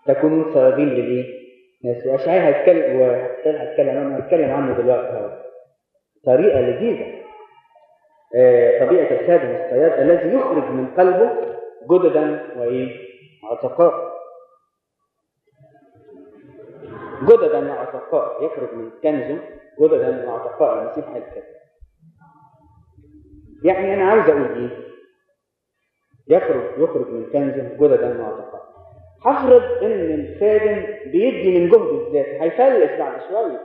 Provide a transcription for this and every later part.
تكونوا صيادين للايه؟ ناس واشعياء هيتكلم وهتكلم عنه هتكلم عنه دلوقتي اهو طريقه لذيذه آه، طبيعه الخادم الصياد الذي يخرج من قلبه جددا وايه؟ عتقاء جددا وعتقاء يخرج من كنزه جددا وعتقاء المسيح قال كده يعني انا عاوز اقول ايه؟ يخرج يخرج من كنزه جددا وعتقاء هفرض ان الخادم بيدي من جهده الذاتي هيفلس بعد شويه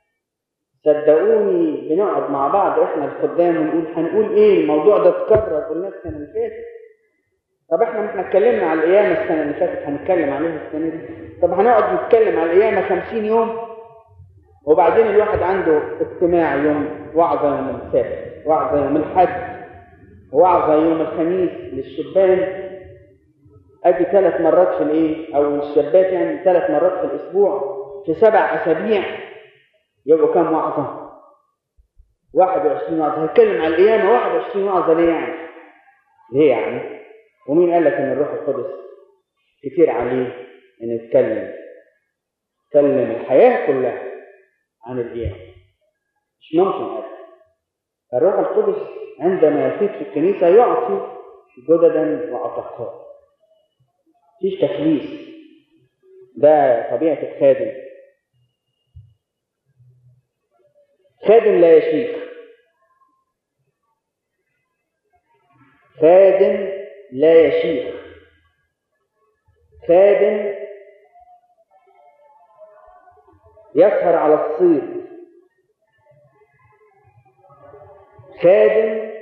صدقوني بنقعد مع بعض احنا الخدام ونقول هنقول ايه الموضوع ده اتكرر قلناه السنه اللي فاتت طب احنا احنا اتكلمنا على القيامه السنه اللي فاتت هنتكلم عليها السنه دي طب هنقعد نتكلم على القيامه 50 يوم وبعدين الواحد عنده اجتماع يوم وعظه يوم السبت وعظه يوم الحد وعظه يوم الخميس للشبان ادي ثلاث مرات في الايه او الشابات يعني ثلاث مرات في الاسبوع في سبع اسابيع يبقوا كام وعظه 21 وعظه هيتكلم على القيامه 21 وعظه ليه يعني ليه يعني ومين قال لك ان الروح القدس كتير عليه ان يتكلم يتكلم الحياه كلها عن القيامه مش ممكن ابدا الروح القدس عندما يفيد في الكنيسه يعطي جددا وعتقاء مفيش تفليس ده طبيعة الخادم خادم لا يشيخ خادم لا يشيخ خادم يسهر على الصيد خادم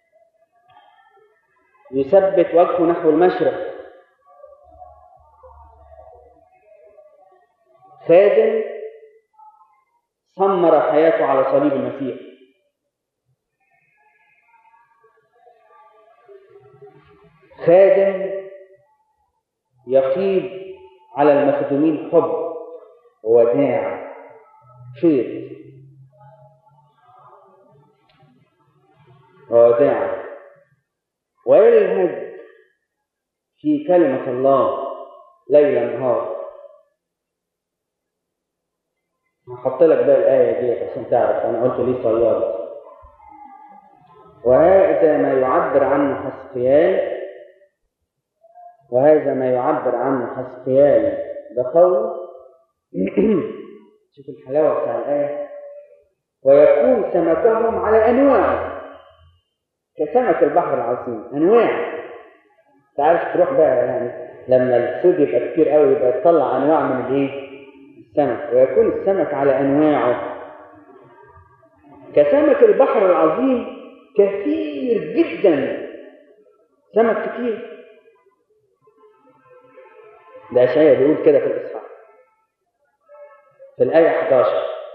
يثبت وجهه نحو المشرق خادم ثمر حياته على صليب المسيح خادم يفيض على المخدومين حب ووداع خير وداع ويلهج في كلمة الله ليل نهار هحط لك بقى الآية دي عشان تعرف أنا قلت ليه صياد وهذا ما يعبر عنه حسقيال وهذا ما يعبر عنه حسقيال ده قول شوف الحلاوة بتاع الآية ويكون سمكهم على أنواع كسمك البحر العظيم أنواع تعرف تروح بقى يعني لما الصيد يبقى كتير قوي يبقى تطلع أنواع من الإيه؟ السمك ويكون السمك على أنواعه كسمك البحر العظيم كثير جدا سمك كتير ده أشعياء بيقول كده في الإصحاح في الآية 11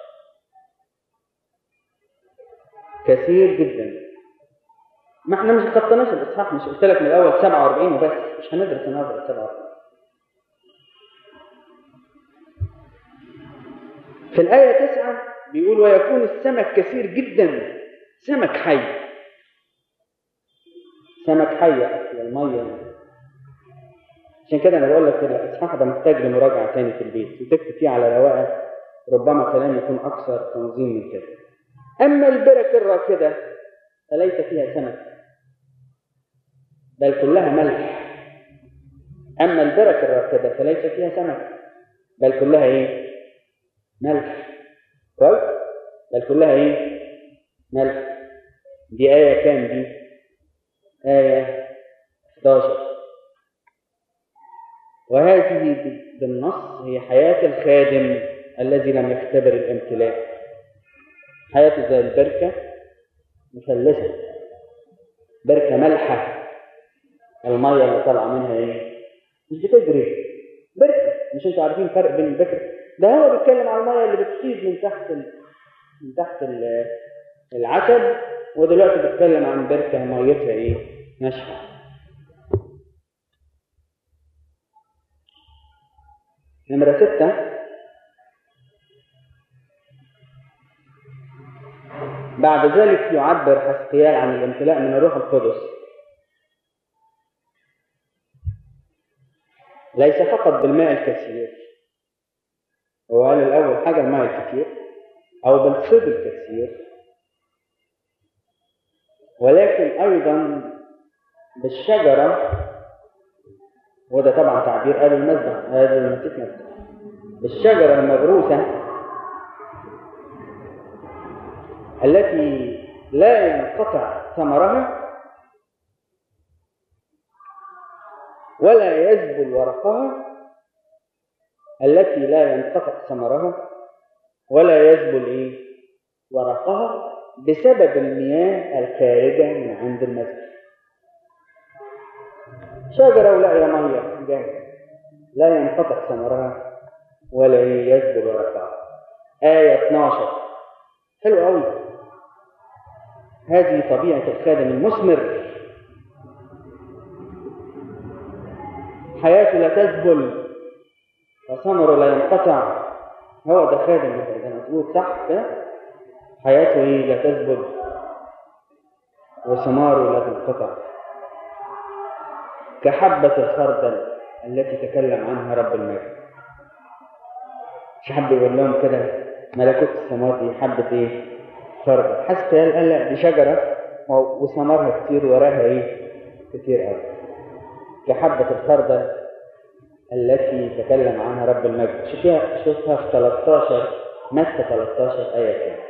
كثير جدا ما احنا مش خطناش الإصحاح مش قلت لك من الأول 47 وبس مش هندرس النهارده 47 في الآية تسعة بيقول ويكون السمك كثير جدا سمك حي سمك حي أصل المية عشان كده أنا بقول لك الإصحاح ده محتاج لمراجعة تاني في البيت وتكتب فيه على رواقة ربما كلام يكون أكثر تنظيم من كده أما البرك الراكدة فليس فيها سمك بل كلها ملح أما البرك الراكدة فليس فيها سمك بل كلها إيه؟ ملح كويس بل كلها ايه ملح دي آية كام دي آية 11 وهذه بالنص هي حياة الخادم الذي لم يختبر الامتلاء حياته زي البركة مثلثة بركة ملحة المية اللي طالعة منها ايه مش بتجري بركة مش انتوا عارفين الفرق بين البركة ده هو بيتكلم عن الميه اللي بتفيض من تحت ال... من تحت ال... العتب ودلوقتي بيتكلم عن بركه ميتها ايه؟ ناشفه. نمرة ستة بعد ذلك يعبر حسقيال عن الامتلاء من الروح القدس ليس فقط بالماء الكثير هو قال الأول حاجة الماء الكثير أو بالصيد الكثير ولكن أيضا بالشجرة وده طبعا تعبير قاله المذبح هذا المسيح نفسه بالشجرة المغروسة التي لا ينقطع ثمرها ولا يذبل ورقها التي لا ينقطع ثمرها ولا يذبل ايه ورقها بسبب المياه الخارجة من عند المسجد شجرة ولاقية مية جاهزة لا ينقطع ثمرها ولا يذبل ورقها آية 12 حلو قوي هذه طبيعة الخادم المثمر حياته لا تذبل وثمره لا ينقطع هو ده خادم ده مظبوط صح كده حياته ايه لا تذبل وثماره لا تنقطع كحبة الخردل التي تكلم عنها رب المجد مش حد يقول لهم كده ملكوت السماوات دي حبة ايه خردل حسب قال لا دي شجرة وثمرها كتير وراها ايه كتير قوي كحبة الخردل التي تكلم عنها رب المجد شوفها شوفها في 13 متى 13 آية كام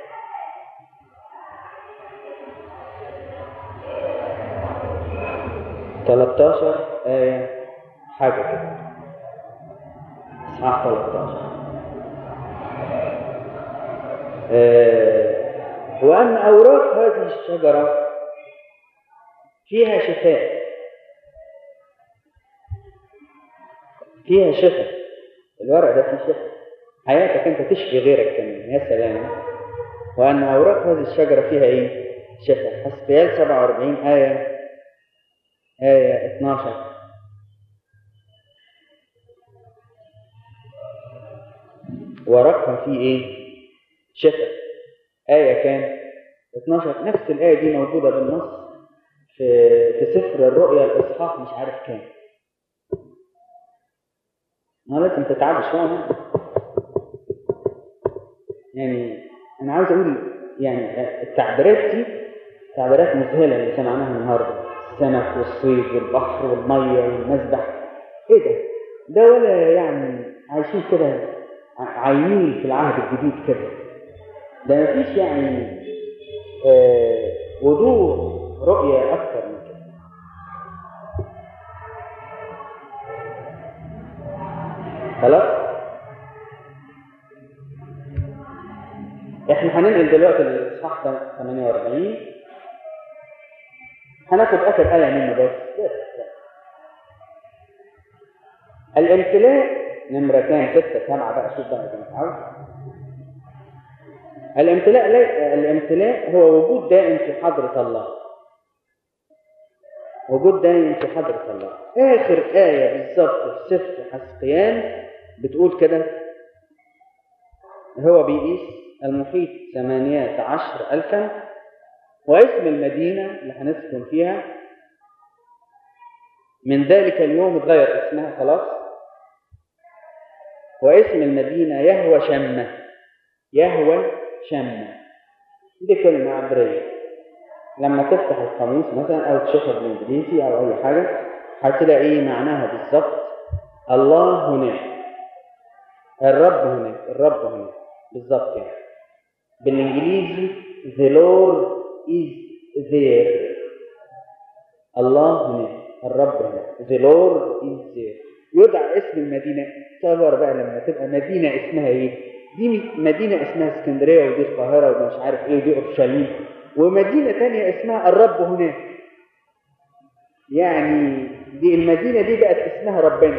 تلتاشر آية حاجة كده إصحاح 13 آه وأن أوراق هذه الشجرة فيها شفاء فيها شفاء الورق ده فيه شفاء حياتك أنت تشفي غيرك كمان يا سلام وأن أوراق هذه الشجرة فيها إيه؟ شفاء حسبيال 47 آية آية 12 ورقها فيه إيه؟ شفاء آية كام؟ 12 نفس الآية دي موجودة بالنص في في سفر الرؤيا الإصحاح مش عارف كام ما لازم تتعب شوية يعني أنا عاوز أقول يعني التعبيرات دي تعبيرات مذهلة اللي سمعناها النهارده السمك والصيد والبحر والمية والمسبح ايه ده؟ ده ولا يعني عايشين كده عايمين في العهد الجديد كده ده مفيش يعني آه وضوح رؤية أكثر من كده خلاص؟ احنا هننقل دلوقتي للإصحاح 48 هناخد اخر ايه منه بس بس الامتلاء نمرة كام ستة سبعة بقى شوف بقى كام عاوز الامتلاء لي... الامتلاء هو وجود دائم في حضرة الله وجود دائم في حضرة الله آخر آية بالظبط في سفر حسقيان بتقول كده هو بيقيس المحيط ثمانية عشر ألفا واسم المدينة اللي هنسكن فيها من ذلك اليوم اتغير اسمها خلاص واسم المدينة يهوى شمة يهوى شمة دي كلمة عبرية لما تفتح القاموس مثلا أو تشوفها بالإنجليزي أو أي حاجة هتلاقي معناها بالظبط الله هناك الرب هناك الرب هناك بالظبط يعني بالإنجليزي the Lord is there الله هناك الرب هناك the Lord is there يدعى اسم المدينة تصور بقى لما تبقى مدينة اسمها ايه دي مدينة اسمها اسكندرية ودي القاهرة وده مش عارف ايه ودي اورشليم ومدينة تانية اسمها الرب هناك يعني دي المدينة دي بقت اسمها ربنا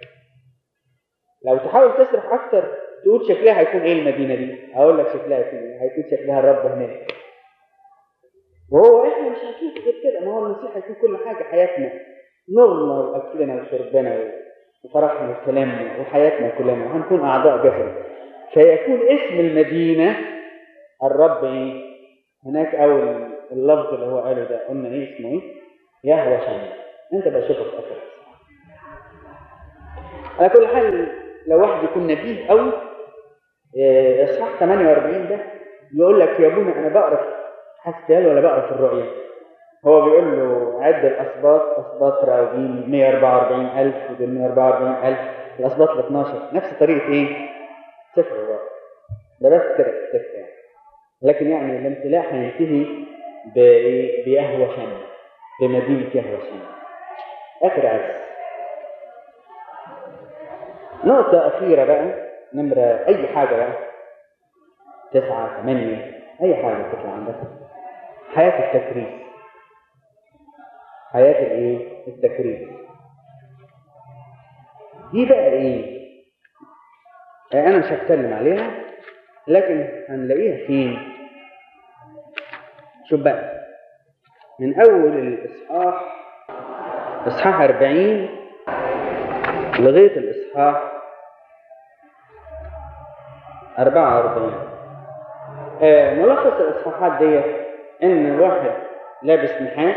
لو تحاول تسرح اكتر تقول شكلها هيكون ايه المدينة دي اقول لك شكلها هيكون ايه هيكون شكلها الرب هناك وهو احنا مش هنشوف غير كده ما هو المسيح هيكون كل حاجة حياتنا نورنا واكلنا وشربنا وفرحنا وسلامنا وحياتنا كلنا وهنكون اعضاء جسد فيكون اسم المدينة الرب ايه هناك اول اللفظ اللي هو قاله ده قلنا ايه اسمه ايه يهوى شمس انت بقى شوفه في اخر على كل حال لو واحد يكون نبيه قوي آه، اصحاح 48 ده يقول لك يا ابونا انا بقرا في حسيال ولا بقرا في الرؤيا هو بيقول له عد الاسباط اسباط راوبين 144000 ودول 144000 الاسباط ال 12 نفس طريقه ايه؟ سفر الرؤيا ده بس كده في السفر يعني لكن يعني الامتلاء هينتهي بايه؟ بيهوى شم بمدينه يهوى شم اخر عز نقطة أخيرة بقى نمرة أي حاجة بقى تسعة ثمانية أي حاجة تطلع عندك حياة التكريس حياة الإيه؟ التكريس دي بقى إيه؟ آه، أنا مش هتكلم عليها لكن هنلاقيها فين؟ شوف بقى من أول الإصحاح إصحاح 40 لغاية الإصحاح 44 آه ملخص الإصحاحات ديت إن واحد لابس نحاس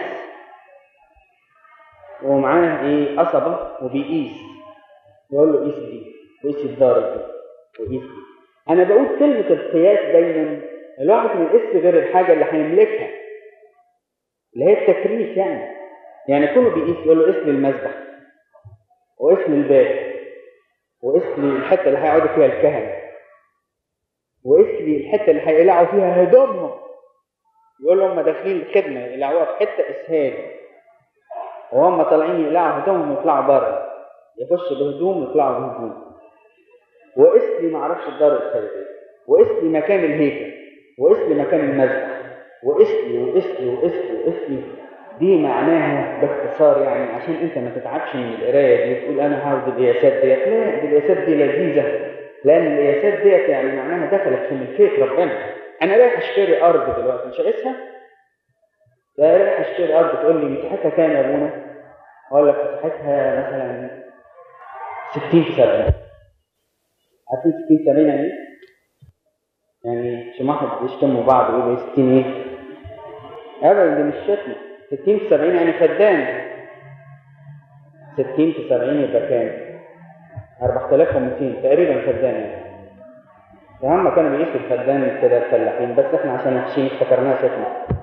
ومعاه إيه قصبة وبيقيس يقول له قيس دي وقيس الدار دي وقيس دي أنا بقول كلمة القياس دايما الواحد ما يقيسش غير الحاجة اللي هيملكها اللي هي التكريس يعني يعني كله بيقيس يقول له اسم المذبح واسم الباب واسم الحته اللي هيقعدوا فيها الكهنه واسم الحته اللي هيقلعوا فيها هدومهم يقول لهم هم داخلين الخدمه يقلعوها في حته اسهال وهم طالعين يقلعوا هدومهم ويطلعوا بره يخش بهدوم ويطلعوا بهدوم واسم ما اعرفش الدار الخارجيه واسم مكان الهيكل واسم مكان المذبح واسمي واسمي واسمي واسمي دي معناها باختصار يعني عشان انت ما تتعبش من القرايه دي وتقول انا عاوز القياسات ديت لا دي القياسات دي لذيذه لان القياسات ديت يعني معناها دخلت في ملكيه ربنا انا رايح اشتري ارض دلوقتي مش هقيسها لا رايح اشتري ارض تقول لي مساحتها كام يا ابونا اقول لك مساحتها مثلا 60 في 70 عارفين 60 70 يعني ايه؟ يعني عشان واحد يشتموا بعض ويقولوا 60 ايه؟ ابدا دي مش شتم 60 في 70 يعني فدان 60 في 70 يبقى كام؟ 4200 تقريبا فدان يعني هم كانوا بيقيسوا الفدان كده الفلاحين بس احنا عشان وحشين افتكرناها شتمة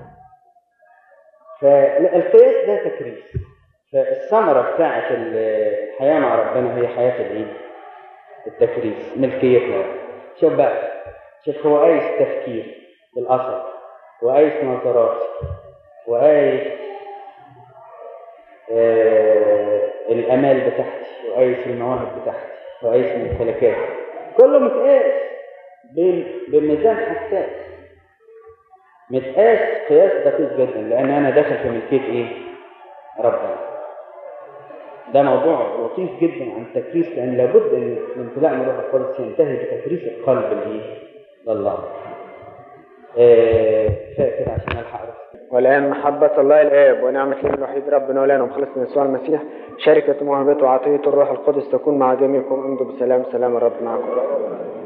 فالقياس ده تكريس فالثمرة بتاعت الحياة مع ربنا هي حياة الايه؟ التكريس ملكيتنا شوف بقى شوف هو قايس تفكير بالأثر وقايس نظرات وقايس آه الامال بتاعتي وقايس المواهب بتاعتي وقايس ممتلكاتي كله متقاس بميزان حساس متقاس قياس دقيق جدا لان انا داخل في ملكيه ايه ربنا ده موضوع لطيف جدا عن التكريس لان لابد ان الامتلاء من الروح القدس ينتهي بتكريس القلب الايه لله آه كده عشان الحق والآن محبة الله الآب ونعمة الابن الوحيد ربنا ولانا ومخلصنا يسوع المسيح شركة موهبته وعطية الروح القدس تكون مع جميعكم امضوا بسلام سلام الرب معكم